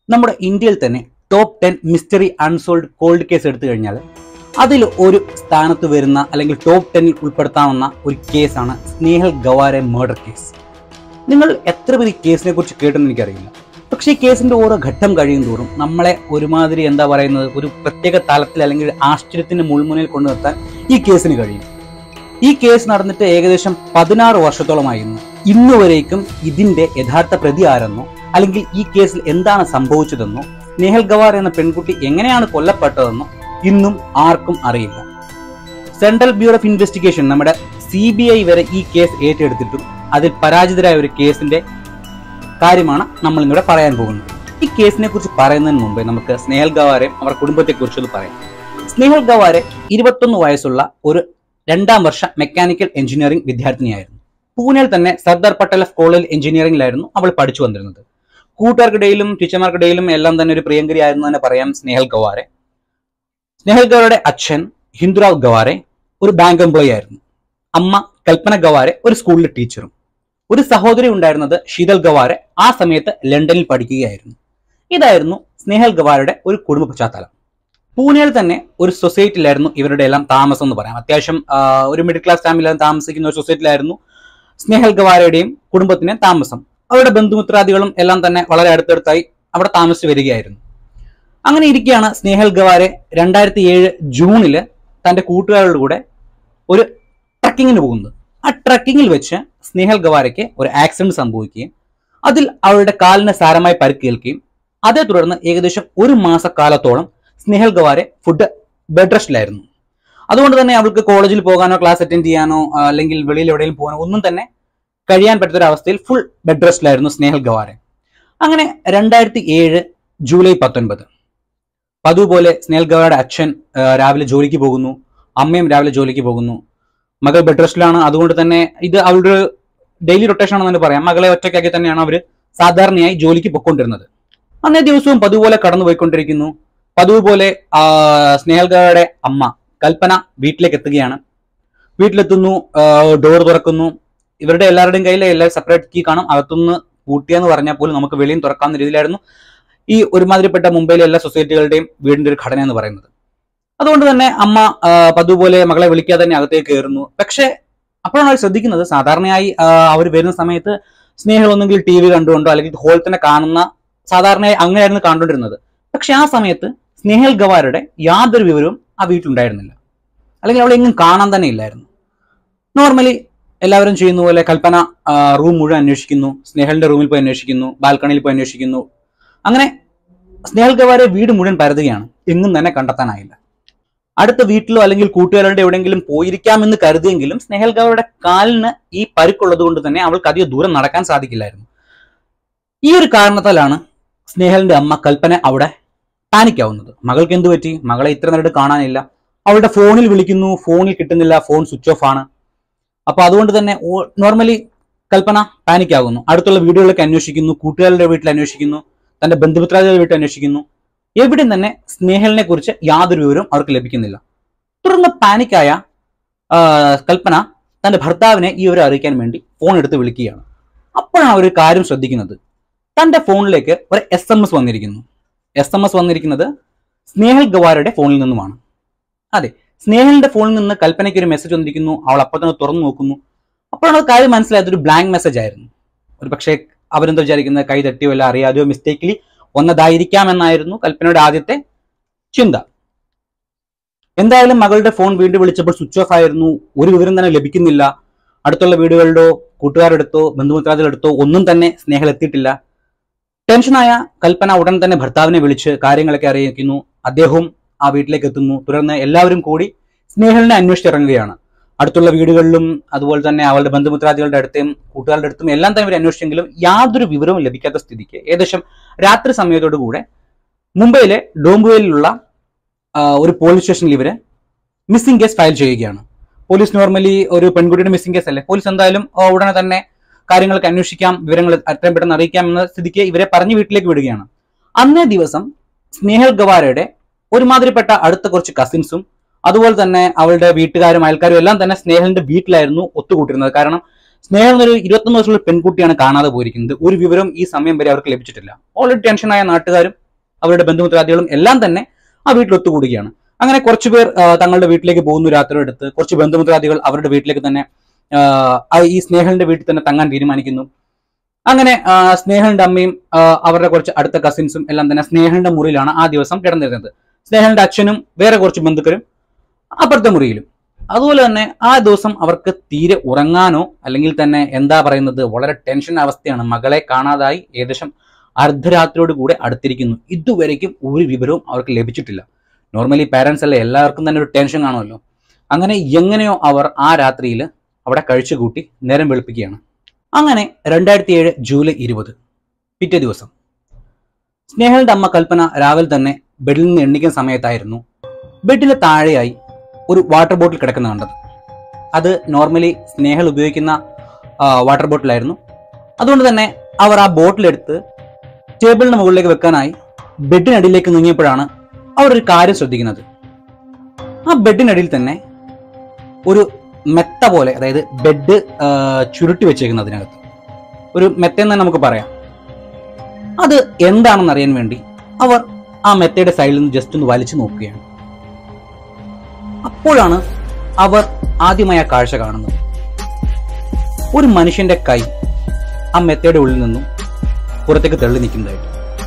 നമ്മുടെ ഇന്ത്യയിൽ തന്നെ top ten mystery unsolved cold case എടുത്തു കഴിഞ്ഞാൽ അതിൽ ഒരു സ്ഥാനത്ത് വരുന്ന അല്ലെങ്കിൽ ടോപ്പ് ടെന്നിൽ ഉൾപ്പെടുത്താവുന്ന ഒരു കേസാണ് സ്നേഹൽ ഗവാരെ മർഡർ കേസ് നിങ്ങൾ എത്ര പേര് ഈ കേസിനെ കുറിച്ച് കേട്ടെന്ന് എനിക്കറിയില്ല പക്ഷേ ഈ കേസിന്റെ ഓരോ ഘട്ടം കഴിയും തോറും നമ്മളെ ഒരുമാതിരി എന്താ പറയുന്നത് ഒരു പ്രത്യേക തലത്തിൽ അല്ലെങ്കിൽ ആശ്ചര്യത്തിന്റെ മുൾമുനയിൽ കൊണ്ടു നിർത്താൻ ഈ കേസിന് കഴിയും ഈ കേസ് നടന്നിട്ട് ഏകദേശം പതിനാറ് വർഷത്തോളമായിരുന്നു ഇന്നുവരേക്കും ഇതിന്റെ യഥാർത്ഥ പ്രതി ആരെന്നോ അല്ലെങ്കിൽ ഈ കേസിൽ എന്താണ് സംഭവിച്ചതെന്നോ സ്നേഹൽ ഗവാർ എന്ന പെൺകുട്ടി എങ്ങനെയാണ് കൊല്ലപ്പെട്ടതെന്നോ ഇന്നും ആർക്കും അറിയില്ല സെൻട്രൽ ബ്യൂറോ ഓഫ് ഇൻവെസ്റ്റിഗേഷൻ നമ്മുടെ സി ബി ഐ വരെ ഈ കേസ് ഏറ്റെടുത്തിട്ടും അതിൽ പരാജിതരായ ഒരു കേസിന്റെ കാര്യമാണ് നമ്മൾ ഇന്നിവിടെ പറയാൻ പോകുന്നത് ഈ കേസിനെ കുറിച്ച് പറയുന്നതിന് മുമ്പേ നമുക്ക് സ്നേഹൽ ഗവാരെ അവർ കുടുംബത്തെ കുറിച്ചൊന്ന് പറയാം സ്നേഹൽ ഗവാരെ ഇരുപത്തൊന്ന് വയസ്സുള്ള ഒരു രണ്ടാം വർഷ മെക്കാനിക്കൽ എഞ്ചിനീയറിംഗ് വിദ്യാർത്ഥിനിയായിരുന്നു പൂനെയിൽ തന്നെ സർദാർ പട്ടേൽ ഓഫ് കോളേജ് എഞ്ചിനീയറിംഗിലായിരുന്നു അവൾ പഠിച്ചു വന്നിരുന്നത് കൂട്ടുകാർക്കിടയിലും ടീച്ചർമാർക്കിടയിലും എല്ലാം തന്നെ ഒരു പ്രിയങ്കരിയായിരുന്നു തന്നെ പറയാം സ്നേഹൽ ഗവാരെ സ്നേഹൽ ഗവാരുടെ അച്ഛൻ ഹിന്ദുറാവ് ഗവാരെ ഒരു ബാങ്ക് എംപ്ലോയി ആയിരുന്നു അമ്മ കൽപ്പന ഗവാരെ ഒരു സ്കൂളിലെ ടീച്ചറും ഒരു സഹോദരി ഉണ്ടായിരുന്നത് ശീതൽ ഗവാരെ ആ സമയത്ത് ലണ്ടനിൽ പഠിക്കുകയായിരുന്നു ഇതായിരുന്നു സ്നേഹൽ ഗവാരുടെ ഒരു കുടുംബ പശ്ചാത്തലം പൂനെയിൽ തന്നെ ഒരു സൊസൈറ്റിയിലായിരുന്നു ഇവരുടെ എല്ലാം താമസം എന്ന് പറയാം അത്യാവശ്യം ആ, ഒരു മിഡിൽ ക്ലാസ് ഫാമിലി താമസിക്കുന്ന ഒരു സൊസൈറ്റിയിലായിരുന്നു സ്നേഹൽ ഗവാരയുടെയും കുടുംബത്തിന് താമസം അവരുടെ ബന്ധുമിത്രാദികളും എല്ലാം തന്നെ വളരെ അടുത്തടുത്തായി അവിടെ താമസിച്ച് വരികയായിരുന്നു അങ്ങനെ ഇരിക്കുകയാണ് സ്നേഹൽ ഗവാരെ രണ്ടായിരത്തി ഏഴ് ജൂണില് തന്റെ കൂട്ടുകാരുടെ കൂടെ ഒരു ട്രക്കിങ്ങിന് പോകുന്നത് ആ ട്രക്കിങ്ങിൽ വെച്ച് സ്നേഹൽ ഗവാരയ്ക്ക് ഒരു ആക്സിഡന്റ് സംഭവിക്കുകയും അതിൽ അവളുടെ കാലിന് സാരമായി പരിക്കേൽക്കുകയും അതേ തുടർന്ന് ഏകദേശം ഒരു മാസക്കാലത്തോളം സ്നേഹൽ ഗവാരെ ഫുഡ് ബെഡ് റെസ്റ്റിലായിരുന്നു അതുകൊണ്ട് തന്നെ അവൾക്ക് കോളേജിൽ പോകാനോ ക്ലാസ് അറ്റൻഡ് ചെയ്യാനോ ആ, അല്ലെങ്കിൽ വെളിയിൽ എവിടെയെങ്കിലും പോകാനോ ഒന്നും തന്നെ കഴിയാൻ പറ്റാത്ത ഒരു അവസ്ഥയിൽ ഫുൾ ബെഡ് റെസ്റ്റിലായിരുന്നു സ്നേഹൽ ഗവാരെ അങ്ങനെ രണ്ടായിരത്തി ഏഴ് ജൂലൈ പത്തൊൻപത് പതിവ് പോലെ സ്നേഹൽ ഗവാരയുടെ അച്ഛൻ ആ, രാവിലെ ജോലിക്ക് പോകുന്നു അമ്മയും രാവിലെ ജോലിക്ക് പോകുന്നു മകൾ ബെഡ് റെസ്റ്റിലാണ് അതുകൊണ്ട് തന്നെ ഇത് അവളുടെ ഡെയിലി റൊട്ടേഷൻ ആണെന്ന് തന്നെ പറയാം മകളെ ഒറ്റയ്ക്കാക്കി തന്നെയാണ് അവർ സാധാരണയായി ജോലിക്ക് പൊയ്ക്കൊണ്ടിരുന്നത് അന്നേ ദിവസവും പതിവ് പോലെ കടന്നു പോയിക്കൊണ്ടിരിക്കുന്നു പതിവ് പോലെ ആ, സ്നേഹൽ ഗവാരയുടെ അമ്മ കൽപ്പന വീട്ടിലേക്ക് എത്തുകയാണ് വീട്ടിലെത്തുന്നു ഡോർ തുറക്കുന്നു ഇവരുടെ എല്ലാവരുടെയും കയ്യിൽ എല്ലാവരും സെപ്പറേറ്റ് കീ കാണും അകത്തുനിന്ന് പൂട്ടിയെന്ന് പറഞ്ഞാൽ പോലും നമുക്ക് വെളിയും തുറക്കാവുന്ന രീതിയിലായിരുന്നു ഈ ഒരുമാതിരിപ്പെട്ട മുംബൈയിലെ എല്ലാ സൊസൈറ്റികളുടെയും വീടിന്റെ ഒരു ഘടന എന്ന് പറയുന്നത് അതുകൊണ്ട് തന്നെ അമ്മ ആ, പതിവ് പോലെ മകളെ വിളിക്കാതെ തന്നെ അകത്തേക്ക് കയറുന്നു പക്ഷേ അപ്പോഴാണ് അവർ ശ്രദ്ധിക്കുന്നത് സാധാരണയായി അവർ വരുന്ന സമയത്ത് സ്നേഹം ഒന്നെങ്കിൽ ടി വി കണ്ടുകൊണ്ടോ അല്ലെങ്കിൽ ഹോളിൽ തന്നെ കാണുന്ന സാധാരണയായി അങ്ങനെയായിരുന്നു കണ്ടുകൊണ്ടിരുന്നത് പക്ഷെ ആ സമയത്ത് സ്നേഹൽ ഗവാരുടെ യാതൊരു വിവരവും ആ വീട്ടിലുണ്ടായിരുന്നില്ല അല്ലെങ്കിൽ അവളെ എങ്ങും കാണാൻ തന്നെ ഇല്ലായിരുന്നു നോർമലി എല്ലാവരും ചെയ്യുന്ന പോലെ കൽപ്പന റൂം മുഴുവൻ അന്വേഷിക്കുന്നു സ്നേഹലിന്റെ റൂമിൽ പോയി അന്വേഷിക്കുന്നു ബാൽക്കണിയിൽ പോയി അന്വേഷിക്കുന്നു അങ്ങനെ സ്നേഹൽ ഗവാരെ വീട് മുഴുവൻ പരതുകയാണ് എങ്ങും തന്നെ കണ്ടെത്താനായില്ല അടുത്ത വീട്ടിലോ അല്ലെങ്കിൽ കൂട്ടുകാരുടെ എവിടെയെങ്കിലും പോയിരിക്കാമെന്ന് കരുതിയെങ്കിലും സ്നേഹൽ ഗവാരുടെ കാലിന് ഈ പരുക്കുള്ളത് കൊണ്ട് തന്നെ അവൾക്ക് അധികം ദൂരം നടക്കാൻ സാധിക്കില്ലായിരുന്നു ഈ ഒരു കാരണത്താലാണ് സ്നേഹലിന്റെ അമ്മ കൽപ്പന അവിടെ പാനിക്കാവുന്നത് മകൾക്ക് എന്ത് പറ്റി മകളെ ഇത്ര നേരിട്ട് കാണാനില്ല അവളുടെ ഫോണിൽ വിളിക്കുന്നു ഫോണിൽ കിട്ടുന്നില്ല ഫോൺ സ്വിച്ച് ഓഫ് ആണ് അപ്പൊ അതുകൊണ്ട് തന്നെ നോർമലി കൽപ്പന പാനിക് ആകുന്നു അടുത്തുള്ള വീടുകളിലൊക്കെ അന്വേഷിക്കുന്നു കൂട്ടുകാരുടെ വീട്ടിൽ അന്വേഷിക്കുന്നു തന്റെ ബന്ധുമിത്രാദികളുടെ വീട്ടിൽ അന്വേഷിക്കുന്നു എവിടെയും തന്നെ സ്നേഹലിനെ കുറിച്ച് യാതൊരു വിവരവും അവർക്ക് ലഭിക്കുന്നില്ല തുടർന്ന് പാനിക്കായ ആ, കൽപ്പന തന്റെ ഭർത്താവിനെ ഈ വിവരം അറിയിക്കാൻ വേണ്ടി ഫോൺ എടുത്ത് വിളിക്കുകയാണ് അപ്പോഴാണ് അവർ ഒരു കാര്യം ശ്രദ്ധിക്കുന്നത് തന്റെ ഫോണിലേക്ക് ഒരു എസ് എം എസ് വന്നിരിക്കുന്നു എസ് എം എസ് വന്നിരിക്കുന്നത് സ്നേഹൽ ഗവാരയുടെ ഫോണിൽ നിന്നുമാണ് അതെ സ്നേഹലിന്റെ ഫോണിൽ നിന്ന് കൽപ്പനയ്ക്ക് ഒരു മെസ്സേജ് വന്നിരിക്കുന്നു അവൾ അപ്പോൾ തന്നെ തുറന്നു നോക്കുന്നു അപ്പോഴാണ് അത് കാര്യം മനസ്സിലായത് ഒരു ബ്ലാങ്ക് മെസ്സേജ് ആയിരുന്നു ഒരു പക്ഷേ അവരെന്താ വിചാരിക്കുന്നത് കൈ തട്ടിയോ അല്ല അറിയാതെയോ മിസ്റ്റേക്കിലി വന്നതായിരിക്കാം എന്നായിരുന്നു കൽപ്പനയുടെ ആദ്യത്തെ ചിന്ത എന്തായാലും മകളുടെ ഫോൺ വീണ്ടും വിളിച്ചപ്പോൾ സ്വിച്ച് ഓഫ് ആയിരുന്നു ഒരു വിവരം തന്നെ ലഭിക്കുന്നില്ല അടുത്തുള്ള വീടുകളിലോ കൂട്ടുകാരെടുത്തോ ബന്ധുമിത്രാദികളെടുത്തോ ഒന്നും തന്നെ സ്നേഹൽ എത്തിയിട്ടില്ല ടെൻഷനായ കൽപ്പന ഉടൻ തന്നെ ഭർത്താവിനെ വിളിച്ച് കാര്യങ്ങളൊക്കെ അറിയിക്കുന്നു അദ്ദേഹവും ആ വീട്ടിലേക്ക് എത്തുന്നു തുടർന്ന് എല്ലാവരും കൂടി സ്നേഹലിനെ അന്വേഷിച്ചിറങ്ങുകയാണ് അടുത്തുള്ള വീടുകളിലും അതുപോലെ തന്നെ അവളുടെ ബന്ധുമിത്രാദികളുടെ അടുത്തും കൂട്ടുകാരുടെ അടുത്തും എല്ലാം തന്നെ ഇവർ അന്വേഷിച്ചെങ്കിലും യാതൊരു വിവരവും ലഭിക്കാത്ത സ്ഥിതിക്ക് ഏകദേശം രാത്രി സമയത്തോടു കൂടെ മുംബൈയിലെ ഡോംബുവയിലുള്ള ആ, ഒരു പോലീസ് സ്റ്റേഷനിൽ ഇവര് മിസ്സിംഗ് കേസ് ഫയൽ ചെയ്യുകയാണ് പോലീസ് നോർമലി ഒരു പെൺകുട്ടിയുടെ മിസ്സിംഗ് കേസ് അല്ലേ പോലീസ് എന്തായാലും ആ, ഉടനെ തന്നെ കാര്യങ്ങളൊക്കെ അന്വേഷിക്കാം വിവരങ്ങൾ എത്രയും പെട്ടെന്ന് അറിയിക്കാം എന്ന സ്ഥിതിക്ക് ഇവരെ പറഞ്ഞ് വീട്ടിലേക്ക് വിടുകയാണ് അന്നേ ദിവസം സ്നേഹൽ ഗവാരയുടെ ഒരുമാതിരിപ്പെട്ട അടുത്ത കുറച്ച് കസിൻസും അതുപോലെ തന്നെ അവളുടെ വീട്ടുകാരും അയൽക്കാരും എല്ലാം തന്നെ സ്നേഹലിന്റെ വീട്ടിലായിരുന്നു ഒത്തുകൂട്ടിരുന്നത് കാരണം സ്നേഹം എന്നൊരു ഇരുപത്തൊന്ന് വർഷമുള്ള പെൺകുട്ടിയാണ് കാണാതെ പോയിരിക്കുന്നത് ഒരു വിവരം ഈ സമയം വരെ അവർക്ക് ലഭിച്ചിട്ടില്ല ഓൾറെഡി ടെൻഷനായ നാട്ടുകാരും അവരുടെ ബന്ധുമിത്രാദികളും എല്ലാം തന്നെ ആ വീട്ടിൽ ഒത്തുകൂടുകയാണ് അങ്ങനെ കുറച്ചു പേർ ആ, തങ്ങളുടെ വീട്ടിലേക്ക് പോകുന്നു രാത്രി എടുത്ത് കുറച്ച് ബന്ധുമിത്രാദികൾ അവരുടെ വീട്ടിലേക്ക് തന്നെ ആ, ആ ഈ സ്നേഹലിന്റെ വീട്ടിൽ തന്നെ തങ്ങാൻ തീരുമാനിക്കുന്നു അങ്ങനെ ആ, സ്നേഹലിന്റെ അമ്മയും ആ, അവരുടെ കുറച്ച് അടുത്ത കസിൻസും എല്ലാം തന്നെ സ്നേഹലിന്റെ മുറിയിലാണ് ആ ദിവസം കിടന്നിരുന്നത് സ്നേഹലിന്റെ അച്ഛനും വേറെ കുറച്ച് ബന്ധുക്കളും അപ്പുറത്തെ മുറിയിലും അതുപോലെ തന്നെ ആ ദിവസം അവർക്ക് തീരെ ഉറങ്ങാനോ അല്ലെങ്കിൽ തന്നെ എന്താ പറയുന്നത് വളരെ ടെൻഷൻ അവസ്ഥയാണ് മകളെ കാണാതായി ഏകദേശം അർദ്ധരാത്രിയോട് കൂടെ അടുത്തിരിക്കുന്നു ഇതുവരേക്കും ഒരു വിവരവും അവർക്ക് ലഭിച്ചിട്ടില്ല നോർമലി പാരന്റ്സ് അല്ലേ എല്ലാവർക്കും തന്നെ ഒരു ടെൻഷൻ കാണുമല്ലോ അങ്ങനെ എങ്ങനെയോ അവർ ആ രാത്രിയിൽ അവിടെ കഴിച്ചുകൂട്ടി നേരം വെളുപ്പിക്കുകയാണ് അങ്ങനെ രണ്ടായിരത്തി ഏഴ് ജൂലൈ ഇരുപത് പിറ്റേ ദിവസം സ്നേഹലിന്റെ അമ്മ കൽപ്പന രാവിലെ തന്നെ ബെഡിൽ നിന്ന് എണ്ണിക്കുന്ന സമയത്തായിരുന്നു ബെഡിന് താഴെയായി ഒരു വാട്ടർ ബോട്ടിൽ കിടക്കുന്ന കണ്ടത് അത് നോർമലി സ്നേഹൽ ഉപയോഗിക്കുന്ന വാട്ടർ ബോട്ടിലായിരുന്നു അതുകൊണ്ട് തന്നെ അവർ ആ ബോട്ടിലെടുത്ത് ടേബിളിന് മുകളിലേക്ക് വെക്കാനായി ബെഡിനടിയിലേക്ക് നീങ്ങിയപ്പോഴാണ് അവർ ഒരു കാര്യം ശ്രദ്ധിക്കുന്നത് ആ ബെഡിനടിയിൽ തന്നെ ഒരു മെത്ത പോലെ അതായത് ബെഡ് ചുരുട്ടി വെച്ചേക്കുന്നത് അതിനകത്ത് ഒരു മെത്ത എന്ന് തന്നെ നമുക്ക് പറയാം അത് എന്താണെന്ന് അറിയാൻ വേണ്ടി അവർ ആ മെത്തയുടെ സൈഡിൽ നിന്ന് ജസ്റ്റ് ഒന്ന് വലിച്ചു നോക്കുകയാണ് അപ്പോഴാണ് അവർ ആദ്യമായി ആ കാഴ്ച കാണുന്നത് ഒരു മനുഷ്യന്റെ കൈ ആ മെത്തയുടെ ഉള്ളിൽ നിന്നും പുറത്തേക്ക് തള്ളി നിൽക്കുന്നതായിട്ട്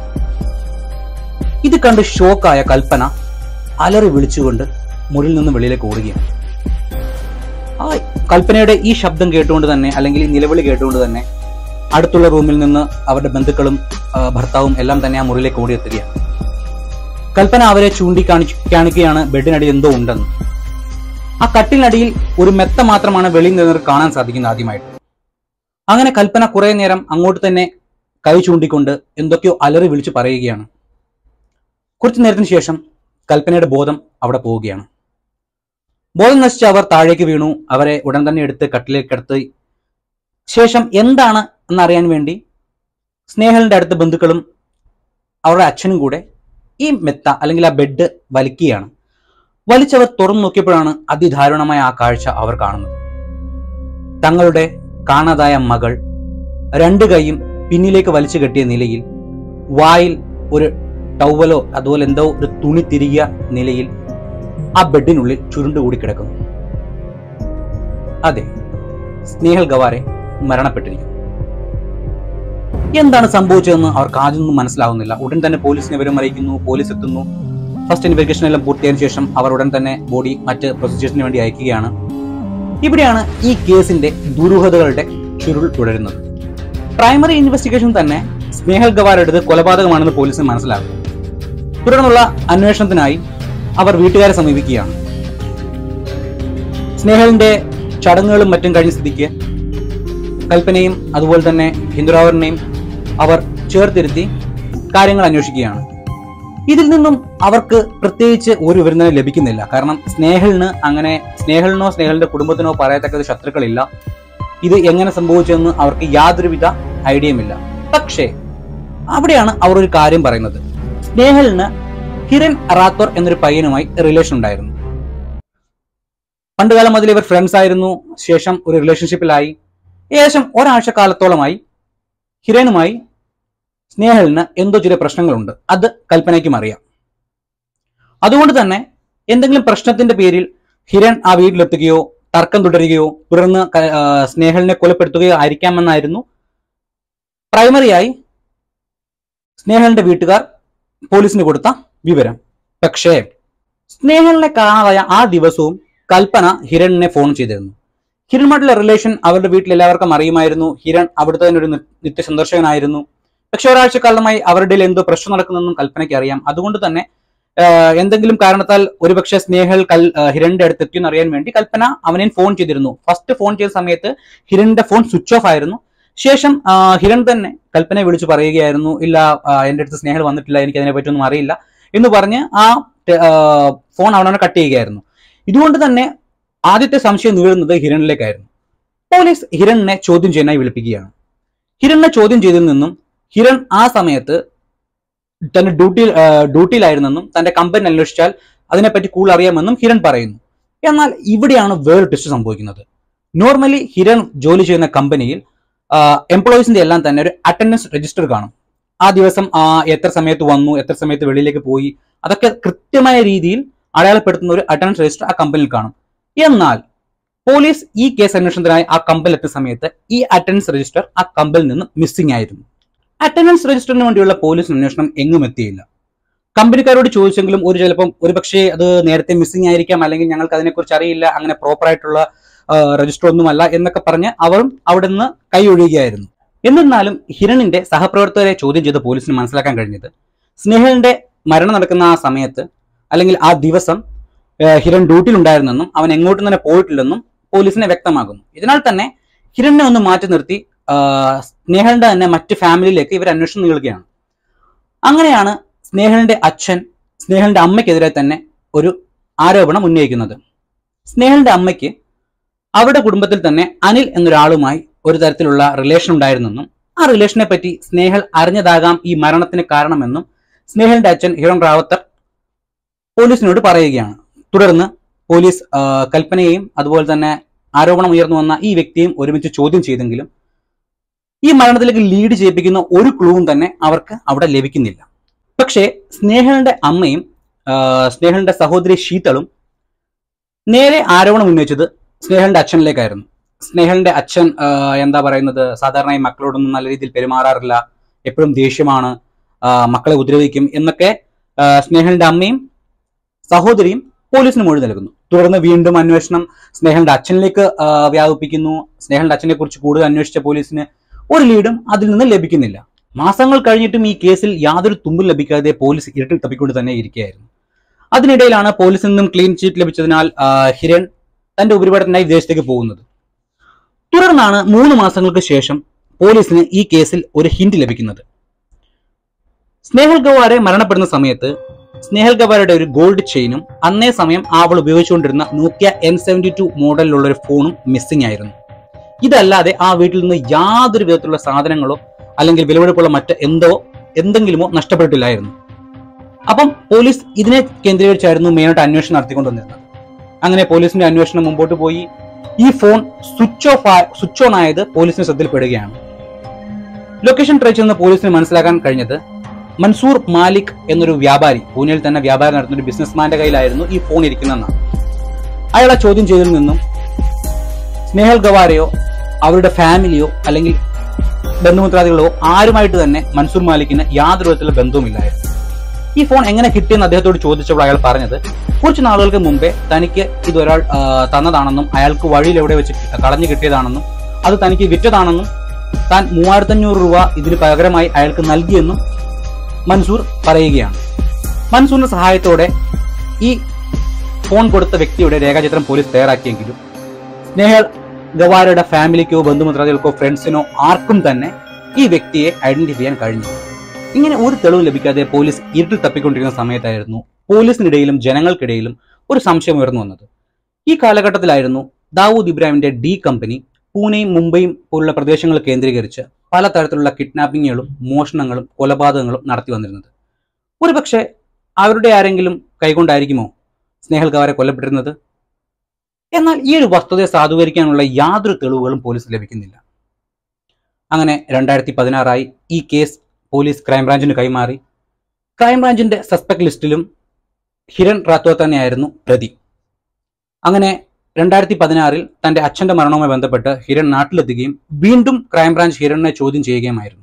ഇത് കണ്ട് ഷോക്കായ കൽപ്പന അലറി വിളിച്ചുകൊണ്ട് മുറിയിൽ നിന്ന് വെളിയിലേക്ക് ഓടുകയാണ് ആ കൽപ്പനയുടെ ഈ ശബ്ദം കേട്ടുകൊണ്ട് തന്നെ അല്ലെങ്കിൽ ഈ നിലവിളി കേട്ടുകൊണ്ട് തന്നെ അടുത്തുള്ള റൂമിൽ നിന്ന് അവരുടെ ബന്ധുക്കളും ആ, ഭർത്താവും എല്ലാം തന്നെ ആ മുറിയിലേക്ക് ഓടിയെത്തുകയാണ് കൽപ്പന അവരെ ചൂണ്ടിക്കാണിച്ച് കാണിക്കുകയാണ് ബെഡിനടിയിൽ എന്തോ ഉണ്ടെന്ന് ആ കട്ടിലിനടിയിൽ ഒരു മെത്ത മാത്രമാണ് വെളിയിൽ നിന്നവർക്ക് കാണാൻ സാധിക്കുന്നത് ആദ്യമായിട്ട് അങ്ങനെ കൽപ്പന കുറെ നേരം അങ്ങോട്ട് തന്നെ കൈ ചൂണ്ടിക്കൊണ്ട് എന്തൊക്കെയോ അലറി വിളിച്ചു പറയുകയാണ് കുറച്ചു നേരത്തിന് ശേഷം കൽപ്പനയുടെ ബോധം അവിടെ പോവുകയാണ് ബോധം നശിച്ച് അവർ താഴേക്ക് വീണു അവരെ ഉടൻ തന്നെ എടുത്ത് കട്ടിലേക്ക് എടുത്ത് ശേഷം എന്താണ് എന്നറിയാൻ വേണ്ടി സ്നേഹലിന്റെ അടുത്ത ബന്ധുക്കളും അവരുടെ അച്ഛനും കൂടെ ഈ മെത്ത അല്ലെങ്കിൽ ആ ബെഡ് വലിക്കുകയാണ് വലിച്ചവർ തുറന്നു നോക്കിയപ്പോഴാണ് അതിദാരുണമായ ആ കാഴ്ച അവർ കാണുന്നത് തങ്ങളുടെ കാണാതായ മകൾ രണ്ട് കൈയും പിന്നിലേക്ക് വലിച്ചു കെട്ടിയ നിലയിൽ വായിൽ ഒരു ടവലോ അതുപോലെ എന്തോ ഒരു തുണി തിരികിയ നിലയിൽ ആ ബെഡിനുള്ളിൽ ചുരുണ്ടുകൂടി കിടക്കുന്നു അതെ സ്നേഹൽ ഗവാരെ മരണപ്പെട്ടിരിക്കുന്നു എന്താണ് സംഭവിച്ചതെന്ന് അവർക്ക് ആദ്യമൊന്നും മനസ്സിലാവുന്നില്ല ഉടൻ തന്നെ പോലീസിനെ വിവരം അറിയിക്കുന്നു പോലീസ് എത്തുന്നു ഫസ്റ്റ് ഇൻവെസ്റ്റിഗേഷൻ എല്ലാം പൂർത്തിയായതിനു ശേഷം അവർ ഉടൻ തന്നെ ബോഡി മറ്റ് പ്രൊസീജിയേഴ്സിന് വേണ്ടി അയക്കുകയാണ് ഇവിടെയാണ് ഈ കേസിന്റെ ദുരൂഹതകളുടെ ചുരുൾ തുടരുന്നത് പ്രൈമറി ഇൻവെസ്റ്റിഗേഷൻ തന്നെ സ്നേഹൽ ഗവാരെടുത്ത് കൊലപാതകമാണെന്ന് പോലീസിന് മനസ്സിലാകും തുടർന്നുള്ള അന്വേഷണത്തിനായി അവർ വീട്ടുകാരെ സമീപിക്കുകയാണ് സ്നേഹലിന്റെ ചടങ്ങുകളും മറ്റും കഴിഞ്ഞ സ്ഥിതിക്ക് കൽപ്പനയും അതുപോലെ തന്നെ ഹിന്ദുറാവറിനെയും അവർ ചേർത്തിരുത്തി കാര്യങ്ങൾ അന്വേഷിക്കുകയാണ് ഇതിൽ നിന്നും അവർക്ക് പ്രത്യേകിച്ച് ഒരു വിവരം തന്നെ ലഭിക്കുന്നില്ല കാരണം സ്നേഹലിന് അങ്ങനെ സ്നേഹലിനോ സ്നേഹലിന്റെ കുടുംബത്തിനോ പറയത്തക്ക ശത്രുക്കളില്ല ഇത് എങ്ങനെ സംഭവിച്ചെന്ന് അവർക്ക് യാതൊരുവിധ ഐഡിയയുമില്ല പക്ഷേ അവിടെയാണ് അവർ ഒരു കാര്യം പറയുന്നത് സ്നേഹലിന് ഹിരൺ റാത്തോർ എന്നൊരു പയ്യനുമായി റിലേഷൻ ഉണ്ടായിരുന്നു പണ്ടുകാലം മുതൽ ഇവർ ഫ്രണ്ട്സ് ആയിരുന്നു ശേഷം ഒരു റിലേഷൻഷിപ്പിലായി ഏകദേശം ഒരാഴ്ച കാലത്തോളമായി ഹിരനുമായി സ്നേഹലിന് എന്തോ ചില പ്രശ്നങ്ങളുണ്ട് അത് കൽപ്പനയ്ക്കും അറിയാം അതുകൊണ്ട് തന്നെ എന്തെങ്കിലും പ്രശ്നത്തിന്റെ പേരിൽ ഹിരൺ ആ വീട്ടിലെത്തുകയോ തർക്കം തുടരുകയോ തുടർന്ന് ക- ആ, സ്നേഹലിനെ കൊലപ്പെടുത്തുകയോ ആയിരിക്കാമെന്നായിരുന്നു പ്രൈമറിയായി സ്നേഹലിന്റെ വീട്ടുകാർ പോലീസിന് കൊടുത്ത വിവരം പക്ഷേ സ്നേഹലിനെ കാണാതായ ആ ദിവസവും കൽപ്പന ഹിരണിനെ ഫോൺ ചെയ്തിരുന്നു ഹിരൺമായിട്ടുള്ള റിലേഷൻ അവരുടെ വീട്ടിൽ എല്ലാവർക്കും അറിയുമായിരുന്നു ഹിരൺ അവിടുത്തെ തന്നെ ഒരു നി- നിത്യ സന്ദർശകനായിരുന്നു പക്ഷെ ഒരാഴ്ച കാലമായി അവരുടെ ഇടയിൽ എന്തോ പ്രശ്നം നടക്കുന്നെന്നും കൽപ്പനയ്ക്ക് അറിയാം അതുകൊണ്ട് തന്നെ ആഹ്, എന്തെങ്കിലും കാരണത്താൽ ഒരുപക്ഷെ സ്നേഹൽ കൽ ആഹ്, ഹിരണിന്റെ അടുത്ത് എത്തിയെന്ന് അറിയാൻ വേണ്ടി കൽപ്പന അവനെ ഫോൺ ചെയ്തിരുന്നു ഫസ്റ്റ് ഫോൺ ചെയ്ത സമയത്ത് ഹിരണിന്റെ ഫോൺ സ്വിച്ച് ഓഫ് ആയിരുന്നു ശേഷം ആഹ്, ഹിരൺ തന്നെ കൽപ്പനയെ വിളിച്ചു പറയുകയായിരുന്നു ഇല്ല ആഹ്, എന്റെ അടുത്ത് സ്നേഹൽ വന്നിട്ടില്ല എനിക്ക് അതിനെ പറ്റിയൊന്നും അറിയില്ല എന്ന് പറഞ്ഞ് ആ ടെ- ആഹ്, ഫോൺ അവനവനെ കട്ട് ചെയ്യുകയായിരുന്നു ഇതുകൊണ്ട് തന്നെ ആദ്യത്തെ സംശയം നീളുന്നത് ഹിരണിലേക്കായിരുന്നു പോലീസ് ഹിരണിനെ ചോദ്യം ചെയ്യാനായി വിളിപ്പിക്കുകയാണ് ഹിരണിനെ ചോദ്യം ചെയ്തതിൽ നിന്നും ഹിരൺ ആ സമയത്ത് തന്റെ ഡ്യൂട്ടിയിൽ ആഹ്, ഡ്യൂട്ടിയിലായിരുന്നെന്നും തന്റെ കമ്പനി അന്വേഷിച്ചാൽ അതിനെപ്പറ്റി കൂടുതൽ അറിയാമെന്നും ഹിരൺ പറയുന്നു എന്നാൽ ഇവിടെയാണ് വേറെ ടെസ്റ്റ് സംഭവിക്കുന്നത് നോർമലി ഹിരൺ ജോലി ചെയ്യുന്ന കമ്പനിയിൽ എംപ്ലോയീസിന്റെ എല്ലാം തന്നെ ഒരു അറ്റൻഡൻസ് രജിസ്റ്റർ കാണും ആ ദിവസം ആ, എത്ര സമയത്ത് വന്നു എത്ര സമയത്ത് വെളിയിലേക്ക് പോയി അതൊക്കെ കൃത്യമായ രീതിയിൽ അടയാളപ്പെടുത്തുന്ന ഒരു അറ്റൻഡൻസ് രജിസ്റ്റർ ആ കമ്പനിയിൽ കാണും എന്നാൽ പോലീസ് ഈ കേസ് അന്വേഷണത്തിനായി ആ കമ്പനിയിൽ എത്തിയ സമയത്ത് ഈ അറ്റൻഡൻസ് രജിസ്റ്റർ ആ കമ്പനിയിൽ നിന്ന് മിസ്സിംഗ് ആയിരുന്നു അറ്റൻഡൻസ് രജിസ്റ്ററിന് വേണ്ടിയുള്ള പോലീസ് അന്വേഷണം എങ്ങും എത്തിയില്ല കമ്പനിക്കാരോട് ചോദിച്ചെങ്കിലും ഒരു ചിലപ്പം ഒരു പക്ഷേ അത് നേരത്തെ മിസ്സിംഗ് ആയിരിക്കാം അല്ലെങ്കിൽ ഞങ്ങൾക്ക് അതിനെക്കുറിച്ച് അറിയില്ല അങ്ങനെ പ്രോപ്പർ ആയിട്ടുള്ള രജിസ്റ്റർ ഒന്നുമല്ല എന്നൊക്കെ പറഞ്ഞ് അവരും അവിടെ നിന്ന് കൈ ഒഴിയുകയായിരുന്നു എന്നിരുന്നാലും ഹിരണിന്റെ സഹപ്രവർത്തകരെ ചോദ്യം ചെയ്ത് പോലീസിന് മനസ്സിലാക്കാൻ കഴിഞ്ഞത് സ്നേഹലിന്റെ മരണം നടക്കുന്ന ആ സമയത്ത് അല്ലെങ്കിൽ ആ ദിവസം ഏഹ്, ഹിരൺ ഡ്യൂട്ടിയിൽ ഉണ്ടായിരുന്നെന്നും അവൻ എങ്ങോട്ടും തന്നെ പോയിട്ടില്ലെന്നും പോലീസിനെ വ്യക്തമാകുന്നു ഇതിനാൽ തന്നെ ഹിരണിനെ ഒന്ന് മാറ്റി നിർത്തി ആഹ്, സ്നേഹലിന്റെ തന്നെ മറ്റ് ഫാമിലിയിലേക്ക് ഇവർ അന്വേഷണം നീളുകയാണ് അങ്ങനെയാണ് സ്നേഹലിന്റെ അച്ഛൻ സ്നേഹലിന്റെ അമ്മയ്ക്കെതിരെ തന്നെ ഒരു ആരോപണം ഉന്നയിക്കുന്നത് സ്നേഹലിന്റെ അമ്മയ്ക്ക് അവരുടെ കുടുംബത്തിൽ തന്നെ അനിൽ എന്നൊരാളുമായി ഒരു തരത്തിലുള്ള റിലേഷൻ ഉണ്ടായിരുന്നെന്നും ആ റിലേഷനെ പറ്റി സ്നേഹൽ അറിഞ്ഞതാകാം ഈ മരണത്തിന് കാരണമെന്നും സ്നേഹലിന്റെ അച്ഛൻ ഹിരോൺ റാവത്തർ പോലീസിനോട് പറയുകയാണ് തുടർന്ന് പോലീസ് ആ, കൽപ്പനയെയും അതുപോലെ തന്നെ ആരോപണം ഉയർന്നു വന്ന ഈ വ്യക്തിയും ഒരുമിച്ച് ചോദ്യം ചെയ്തെങ്കിലും ഈ മരണത്തിലേക്ക് ലീഡ് ചെയ്യിപ്പിക്കുന്ന ഒരു ക്ലൂവും തന്നെ അവർക്ക് അവിടെ ലഭിക്കുന്നില്ല പക്ഷേ സ്നേഹലിന്റെ അമ്മയും ആ, സ്നേഹലിന്റെ സഹോദരി ശീതളും നേരെ ആരോപണം ഉന്നയിച്ചത് സ്നേഹലിന്റെ അച്ഛനിലേക്കായിരുന്നു സ്നേഹലിന്റെ അച്ഛൻ ആ, എന്താ പറയുന്നത് സാധാരണയായി മക്കളോടൊന്നും നല്ല രീതിയിൽ പെരുമാറാറില്ല എപ്പോഴും ദേഷ്യമാണ് ആ, മക്കളെ ഉപദ്രവിക്കും എന്നൊക്കെ ആ, സ്നേഹലിന്റെ അമ്മയും സഹോദരിയും പോലീസിന് മൊഴി നൽകുന്നു തുടർന്ന് വീണ്ടും അന്വേഷണം സ്നേഹലിന്റെ അച്ഛനിലേക്ക് ആ, വ്യാപിപ്പിക്കുന്നു സ്നേഹലിന്റെ അച്ഛനെ കുറിച്ച് കൂടുതൽ അന്വേഷിച്ച പോലീസിന് ഒരു ലീഡും അതിൽ നിന്ന് ലഭിക്കുന്നില്ല മാസങ്ങൾ കഴിഞ്ഞിട്ടും ഈ കേസിൽ യാതൊരു തുമ്പും ലഭിക്കാതെ പോലീസ് ഇരുട്ടിൽ തപ്പിക്കൊണ്ട് തന്നെ ഇരിക്കുകയായിരുന്നു അതിനിടയിലാണ് പോലീസിൽ നിന്നും ക്ലീൻ ചീറ്റ് ലഭിച്ചതിനാൽ ആ, ഹിരൺ തന്റെ ഉപരിപഠനത്തിനായി വിദേശത്തേക്ക് പോകുന്നത് തുടർന്നാണ് മൂന്ന് മാസങ്ങൾക്ക് ശേഷം പോലീസിന് ഈ കേസിൽ ഒരു ഹിന്റ് ലഭിക്കുന്നത് സ്നേഹൽ ഗവാരെ മരണപ്പെടുന്ന സമയത്ത് സ്നേഹൽ ഗവാരയുടെ ഒരു ഗോൾഡ് ചെയിനും അന്നേ സമയം അവൾ ഉപയോഗിച്ചുകൊണ്ടിരുന്ന നോക്കിയ എൻ സെവൻറ്റി ടു മോഡലിലുള്ള ഒരു ഫോണും മിസ്സിംഗ് ആയിരുന്നു ഇതല്ലാതെ ആ വീട്ടിൽ നിന്ന് യാതൊരു വിധത്തിലുള്ള സാധനങ്ങളോ അല്ലെങ്കിൽ വിലപിടിപ്പുള്ള മറ്റ് എന്തോ എന്തെങ്കിലുമോ നഷ്ടപ്പെട്ടിട്ടില്ലായിരുന്നു അപ്പം പോലീസ് ഇതിനെ കേന്ദ്രീകരിച്ചായിരുന്നു മെയിനായിട്ട് അന്വേഷണം നടത്തിക്കൊണ്ടുവന്നിരുന്നത് അങ്ങനെ പോലീസിന്റെ അന്വേഷണം മുമ്പോട്ട് പോയി ഈ phone switch off switch on ആയത് പോലീസിന് ശ്രദ്ധയിൽപ്പെടുകയാണ് ലൊക്കേഷൻ ട്രേസ് ചെയ്യുന്ന പോലീസിന് മനസ്സിലാക്കാൻ കഴിഞ്ഞത് മൻസൂർ മാലിക് എന്നൊരു വ്യാപാരി പൂനെയിൽ തന്നെ വ്യാപാരം നടത്തുന്ന ഒരു ബിസിനസ്മാന്റെ കയ്യിലായിരുന്നു ഈ ഫോൺ ഇരിക്കുന്നതെന്നാണ് അയാളെ ചോദ്യം ചെയ്തതിൽ നിന്നും സ്നേഹൽ ഗവാരയോ അവരുടെ ഫാമിലിയോ അല്ലെങ്കിൽ ബന്ധുമിത്രാദികളോ ആരുമായിട്ട് തന്നെ മൻസൂർ മാലിക്കിന് യാതൊരു വിധത്തിലുള്ള ബന്ധവുമില്ലായിരുന്നു ഈ ഫോൺ എങ്ങനെ കിട്ടിയെന്ന് അദ്ദേഹത്തോട് ചോദിച്ചപ്പോൾ അയാൾ പറഞ്ഞത് കുറച്ച് നാളുകൾക്ക് മുമ്പേ തനിക്ക് ഇത് ഒരാൾ ആ, തന്നതാണെന്നും അയാൾക്ക് വഴിയിൽ എവിടെ വെച്ച് കളഞ്ഞു കിട്ടിയതാണെന്നും അത് തനിക്ക് വിറ്റതാണെന്നും താൻ മൂവായിരത്തഞ്ഞൂറ് രൂപ ഇതിന് പകരമായി അയാൾക്ക് നൽകിയെന്നും മൻസൂർ പറയുകയാണ് മൻസൂറിന്റെ സഹായത്തോടെ ഈ ഫോൺ കൊടുത്ത വ്യക്തിയുടെ രേഖാചിത്രം പോലീസ് തയ്യാറാക്കിയെങ്കിലും സ്നേഹൽ ഗവാരയുടെ ഫാമിലിക്കോ ബന്ധുമിത്രാദികൾക്കോ ഫ്രണ്ട്സിനോ ആർക്കും തന്നെ ഈ വ്യക്തിയെ ഐഡന്റിഫൈ ചെയ്യാൻ കഴിഞ്ഞു ഇങ്ങനെ ഒരു തെളിവ് ലഭിക്കാതെ പോലീസ് ഇരുട്ടിൽ തപ്പിക്കൊണ്ടിരിക്കുന്ന സമയത്തായിരുന്നു പോലീസിനിടയിലും ജനങ്ങൾക്കിടയിലും ഒരു സംശയം ഉയർന്നു വന്നത് ഈ കാലഘട്ടത്തിലായിരുന്നു ദാവൂദ് ഇബ്രാഹിമിന്റെ ഡി കമ്പനി പൂനെയും മുംബൈയും പോലുള്ള പ്രദേശങ്ങൾ കേന്ദ്രീകരിച്ച് പലതരത്തിലുള്ള കിഡ്നാപ്പിങ്ങുകളും മോഷണങ്ങളും കൊലപാതകങ്ങളും നടത്തി വന്നിരുന്നത് ഒരുപക്ഷെ അവരുടെ ആരെങ്കിലും കൈകൊണ്ടായിരിക്കുമോ സ്നേഹൽ ഗവാരെ കൊല്ലപ്പെട്ടിരുന്നത് എന്നാൽ ഈ ഒരു വസ്തുതയെ സാധൂകരിക്കാനുള്ള യാതൊരു തെളിവുകളും പോലീസ് ലഭിക്കുന്നില്ല അങ്ങനെ രണ്ടായിരത്തി പതിനാറായി ഈ കേസ് പോലീസ് ക്രൈംബ്രാഞ്ചിന് കൈമാറി ക്രൈംബ്രാഞ്ചിന്റെ സസ്പെക്ട് ലിസ്റ്റിലും ഹിരൺ റാത്തോ തന്നെയായിരുന്നു പ്രതി അങ്ങനെ രണ്ടായിരത്തി പതിനാറിൽ തന്റെ അച്ഛന്റെ മരണവുമായി ബന്ധപ്പെട്ട് ഹിരൺ നാട്ടിലെത്തുകയും വീണ്ടും ക്രൈംബ്രാഞ്ച് ഹിരണിനെ ചോദ്യം ചെയ്യുകയുമായിരുന്നു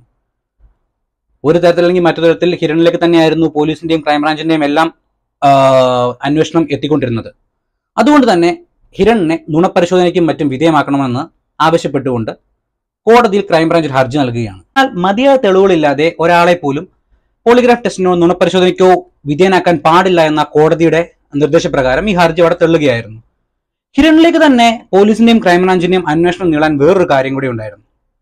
ഒരു തരത്തിലല്ലെങ്കിൽ മറ്റു തരത്തിൽ ഹിരണിലേക്ക് തന്നെയായിരുന്നു പോലീസിന്റെയും ക്രൈംബ്രാഞ്ചിന്റെയും എല്ലാം ആ, അന്വേഷണം എത്തിക്കൊണ്ടിരുന്നത് അതുകൊണ്ട് തന്നെ ഹിരണിനെ നുണപരിശോധനയ്ക്കും മറ്റും വിധേയമാക്കണമെന്ന് ആവശ്യപ്പെട്ടുകൊണ്ട് കോടതിയിൽ ക്രൈംബ്രാഞ്ച് ഹർജി നൽകുകയാണ് എന്നാൽ മതിയായ തെളിവുകളില്ലാതെ ഒരാളെ പോലും പോളിഗ്രാഫ് ടെസ്റ്റിനോ നുണപരിശോധനയ്ക്കോ വിധേയനാക്കാൻ പാടില്ല എന്ന കോടതിയുടെ നിർദ്ദേശപ്രകാരം ഈ ഹർജി അവിടെ തള്ളുകയായിരുന്നു ഹിരണിലേക്ക് തന്നെ പോലീസിന്റെയും ക്രൈംബ്രാഞ്ചിന്റെയും അന്വേഷണം നീളാൻ വേറൊരു കാര്യം കൂടി ഉണ്ടായിരുന്നു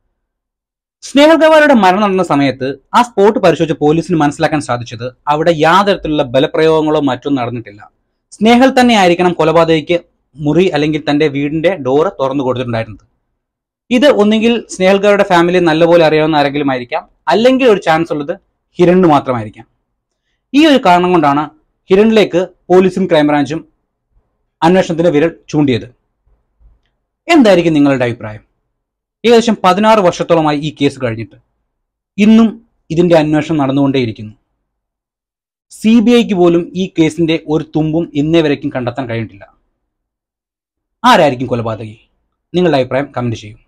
സ്നേഹൽ ഗവാരയുടെ മരണം നടന്ന സമയത്ത് ആ സ്പോട്ട് പരിശോധിച്ച് പോലീസിന് മനസ്സിലാക്കാൻ സാധിച്ചത് അവിടെ യാതൊരുത്തിലുള്ള ബലപ്രയോഗങ്ങളോ മറ്റൊന്നും നടന്നിട്ടില്ല സ്നേഹൽ തന്നെ ആയിരിക്കണം കൊലപാതകയ്ക്ക് മുറി അല്ലെങ്കിൽ തന്റെ വീടിന്റെ ഡോറ് തുറന്നു കൊടുത്തിട്ടുണ്ടായിരുന്നത് ഇത് ഒന്നുകിൽ സ്നേഹൽ ഗവാരയുടെ ഫാമിലി നല്ലപോലെ അറിയാവുന്ന ആരെങ്കിലും ആയിരിക്കാം അല്ലെങ്കിൽ ഒരു ചാൻസ് ഉള്ളത് ഹിരണിന് മാത്രമായിരിക്കാം ഈ ഒരു കാരണം കൊണ്ടാണ് ഹിരണിലേക്ക് പോലീസും ക്രൈംബ്രാഞ്ചും അന്വേഷണത്തിന് വിരൽ ചൂണ്ടിയത് എന്തായിരിക്കും നിങ്ങളുടെ അഭിപ്രായം ഏകദേശം പതിനാറ് വർഷത്തോളമായി ഈ കേസ് കഴിഞ്ഞിട്ട് ഇന്നും ഇതിന്റെ അന്വേഷണം നടന്നുകൊണ്ടേയിരിക്കുന്നു സി ബി ഐക്ക് പോലും ഈ കേസിന്റെ ഒരു തുമ്പും ഇന്നേ വരയ്ക്കും കണ്ടെത്താൻ കഴിഞ്ഞിട്ടില്ല ആരായിരിക്കും കൊലപാതകി നിങ്ങളുടെ അഭിപ്രായം കമന്റ് ചെയ്യൂ